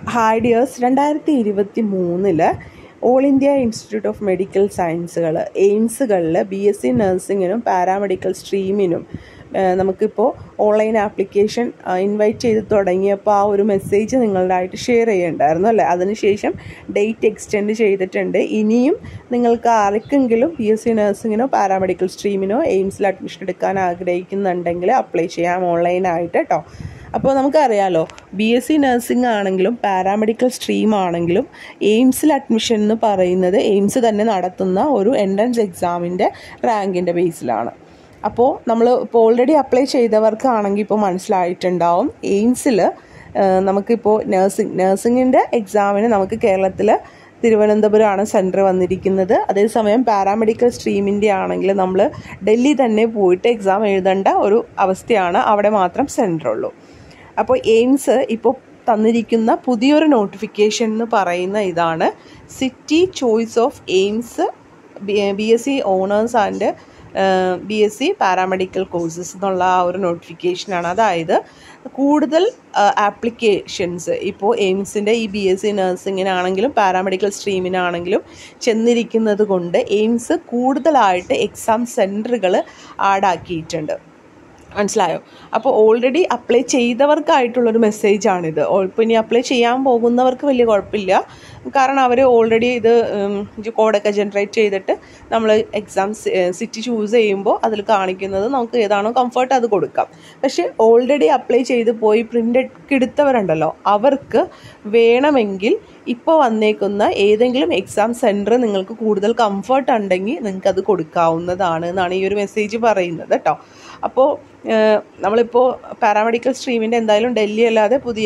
hi dears രണ്ടായിരത്തി ഇരുപത്തി മൂന്നില് all India institute of medical സയൻസുകൾ എയിംസുകളിൽ ബി എസ് സി നഴ്സിങ്ങിനും പാരാമെഡിക്കൽ സ്ട്രീമിനും നമുക്കിപ്പോൾ ഓൺലൈൻ ആപ്ലിക്കേഷൻ ഇൻവൈറ്റ് ചെയ്ത് തുടങ്ങിയപ്പോൾ ആ ഒരു മെസ്സേജ് നിങ്ങളുടെയായിട്ട് ഷെയർ ചെയ്യണ്ടായിരുന്നു അല്ലേ അതിനുശേഷം ഡേറ്റ് എക്സ്റ്റെൻഡ് ചെയ്തിട്ടുണ്ട് ഇനിയും നിങ്ങൾക്ക് ആർക്കെങ്കിലും ബി എസ് സി നഴ്സിങ്ങിനോ പാരാമെഡിക്കൽ സ്ട്രീമിനോ എയിംസിൽ അഡ്മിഷൻ എടുക്കാൻ ആഗ്രഹിക്കുന്നുണ്ടെങ്കിൽ അപ്ലൈ ചെയ്യാം ഓൺലൈനായിട്ട് കേട്ടോ അപ്പോൾ നമുക്കറിയാലോ ബി എസ് സി നഴ്സിംഗ് ആണെങ്കിലും പാരാമെഡിക്കൽ സ്ട്രീം ആണെങ്കിലും എയിംസിൽ അഡ്മിഷൻ എന്ന് പറയുന്നത് എയിംസ് തന്നെ നടത്തുന്ന ഒരു എൻട്രൻസ് എക്സാമിൻ്റെ റാങ്കിൻ്റെ ബേസിലാണ് അപ്പോൾ നമ്മൾ ഇപ്പോൾ ഓൾറെഡി അപ്ലൈ ചെയ്തവർക്കാണെങ്കിൽ ഇപ്പോൾ മനസ്സിലായിട്ടുണ്ടാവും എയിംസിൽ നമുക്കിപ്പോൾ നഴ്സിംഗ് നഴ്സിങ്ങിൻ്റെ എക്സാമിന് നമുക്ക് കേരളത്തിൽ തിരുവനന്തപുരമാണ് സെൻറ്റർ വന്നിരിക്കുന്നത് അതേസമയം പാരാമെഡിക്കൽ സ്ട്രീമിൻ്റെ ആണെങ്കിൽ നമ്മൾ ഡൽഹി തന്നെ പോയിട്ട് എക്സാം എഴുതേണ്ട ഒരു അവസ്ഥയാണ് അവിടെ മാത്രം സെൻറ്റർ ഉള്ളൂ അപ്പോൾ എയിംസ് ഇപ്പോൾ തന്നിരിക്കുന്ന പുതിയൊരു നോട്ടിഫിക്കേഷൻ എന്ന് പറയുന്ന ഇതാണ് city choice of AIIMS B S C honours and B S C paramedical courses എന്നുള്ള ആ ഒരു നോട്ടിഫിക്കേഷനാണ് അതായത് കൂടുതൽ ആപ്ലിക്കേഷൻസ് ഇപ്പോൾ എയിംസിൻ്റെ ഈ ബി എസ് സി നഴ്സിങ്ങിനാണെങ്കിലും പാരാമെഡിക്കൽ സ്ട്രീമിനാണെങ്കിലും ചെന്നിരിക്കുന്നത് കൊണ്ട് എയിംസ് കൂടുതലായിട്ട് എക്സാം സെൻറ്ററുകൾ ആഡാക്കിയിട്ടുണ്ട് മനസ്സിലായോ അപ്പോൾ ഓൾറെഡി അപ്ലൈ ചെയ്തവർക്കായിട്ടുള്ളൊരു മെസ്സേജാണിത് ഇപ്പോൾ ഇനി അപ്ലൈ ചെയ്യാൻ പോകുന്നവർക്ക് വലിയ കുഴപ്പമില്ല കാരണം അവർ ഓൾറെഡി ഇത് കോഡൊക്കെ ജനറേറ്റ് ചെയ്തിട്ട് നമ്മൾ എക്സാം സിറ്റി ചൂസ് ചെയ്യുമ്പോൾ അതിൽ കാണിക്കുന്നത് നമുക്ക് ഏതാണോ കംഫർട്ട് അത് കൊടുക്കാം പക്ഷേ ഓൾറെഡി അപ്ലൈ ചെയ്ത് പോയി പ്രിൻ്റ് എടുത്തവരുണ്ടല്ലോ അവർക്ക് വേണമെങ്കിൽ ഇപ്പോൾ വന്നേക്കുന്ന ഏതെങ്കിലും എക്സാം സെൻറ്റർ നിങ്ങൾക്ക് കൂടുതൽ കംഫർട്ട് ഉണ്ടെങ്കിൽ നിങ്ങൾക്ക് അത് കൊടുക്കാവുന്നതാണ് എന്നാണ് ഈ ഒരു മെസ്സേജ് പറയുന്നത് കേട്ടോ അപ്പോൾ നമ്മളിപ്പോൾ പാരാമെഡിക്കൽ സ്ട്രീമിൻ്റെ എന്തായാലും ഡൽഹി അല്ലാതെ പുതിയ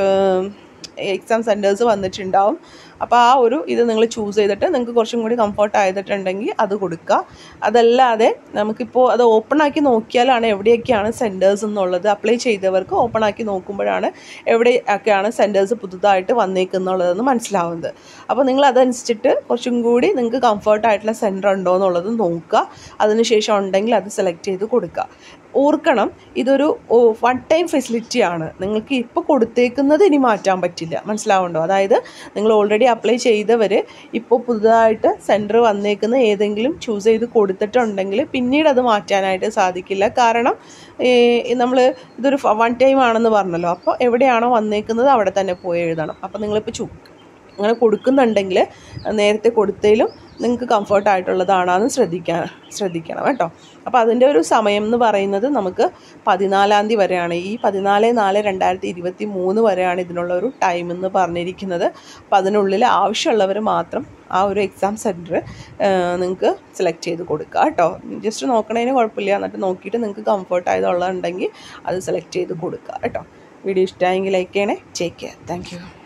എക്സാം സെൻറ്റേഴ്സ് വന്നിട്ടുണ്ടാവും അപ്പോൾ ആ ഒരു ഇത് നിങ്ങൾ ചൂസ് ചെയ്തിട്ട് നിങ്ങൾക്ക് കുറച്ചും കൂടി കംഫർട്ട് ആയിട്ടുണ്ടെങ്കിൽ അത് കൊടുക്കുക അതല്ലാതെ നമുക്കിപ്പോൾ അത് ഓപ്പൺ ആക്കി നോക്കിയാലാണ് എവിടെയൊക്കെയാണ് സെൻറ്റേഴ്സ് എന്നുള്ളത് അപ്ലൈ ചെയ്തവർക്ക് ഓപ്പൺ ആക്കി നോക്കുമ്പോഴാണ് എവിടെയൊക്കെയാണ് സെൻറ്റേഴ്സ് പുതുതായിട്ട് വന്നേക്കുന്നുള്ളതെന്ന് മനസ്സിലാവുന്നത് അപ്പോൾ നിങ്ങൾ അതനുസരിച്ചിട്ട് കുറച്ചും കൂടി നിങ്ങൾക്ക് കംഫർട്ട് ആയിട്ടുള്ള സെൻറ്റർ ഉണ്ടോ എന്നുള്ളത് നോക്കുക അതിനുശേഷം ഉണ്ടെങ്കിൽ അത് സെലക്ട് ചെയ്ത് കൊടുക്കുക ഓർക്കണം ഇതൊരു വൺ ടൈം ഫെസിലിറ്റിയാണ് നിങ്ങൾക്ക് ഇപ്പോൾ കൊടുത്തേക്കുന്നത് ഇനി മാറ്റാൻ പറ്റില്ല മനസ്സിലാവുണ്ടോ അതായത് നിങ്ങൾ ഓൾറെഡി അപ്ലൈ ചെയ്തവർ ഇപ്പോൾ പുതുതായിട്ട് സെൻറ്റർ വന്നേക്കുന്ന ഏതെങ്കിലും ചൂസ് ചെയ്ത് കൊടുത്തിട്ടുണ്ടെങ്കിൽ പിന്നീട് അത് മാറ്റാനായിട്ട് സാധിക്കില്ല കാരണം നമ്മൾ ഇതൊരു വൺ ടൈം ആണെന്ന് പറഞ്ഞല്ലോ അപ്പോൾ എവിടെയാണോ വന്നേക്കുന്നത് അവിടെ തന്നെ പോയി എഴുതണം അപ്പോൾ നിങ്ങളിപ്പോൾ ചു അങ്ങനെ കൊടുക്കുന്നുണ്ടെങ്കിൽ നേരത്തെ കൊടുത്തതിലും നിങ്ങൾക്ക് കംഫർട്ട് ആയിട്ടുള്ളതാണെന്ന് ശ്രദ്ധിക്കാൻ ശ്രദ്ധിക്കണം കേട്ടോ അപ്പോൾ അതിൻ്റെ ഒരു സമയം എന്ന് പറയുന്നത് നമുക്ക് പതിനാലാം തീയതി വരെയാണ് ഈ പതിനാല് നാല് രണ്ടായിരത്തി ഇരുപത്തി മൂന്ന് വരെയാണ് ഇതിനുള്ള ഒരു ടൈം എന്ന് പറഞ്ഞിരിക്കുന്നത് അപ്പോൾ അതിനുള്ളിൽ ആവശ്യമുള്ളവർ മാത്രം ആ ഒരു എക്സാം സെൻറ്റർ നിങ്ങൾക്ക് സെലക്ട് ചെയ്ത് കൊടുക്കുക കേട്ടോ ജസ്റ്റ് നോക്കണതിന് കുഴപ്പമില്ല എന്നിട്ട് നോക്കിയിട്ട് നിങ്ങൾക്ക് കംഫർട്ട് ആയതുള്ളതുണ്ടെങ്കിൽ അത് സെലക്ട് ചെയ്ത് കൊടുക്കുക കേട്ടോ വീഡിയോ ഇഷ്ടമായെങ്കിൽ ലൈക്ക് ചെയ്യണേ ടേക്ക് കെയർ താങ്ക്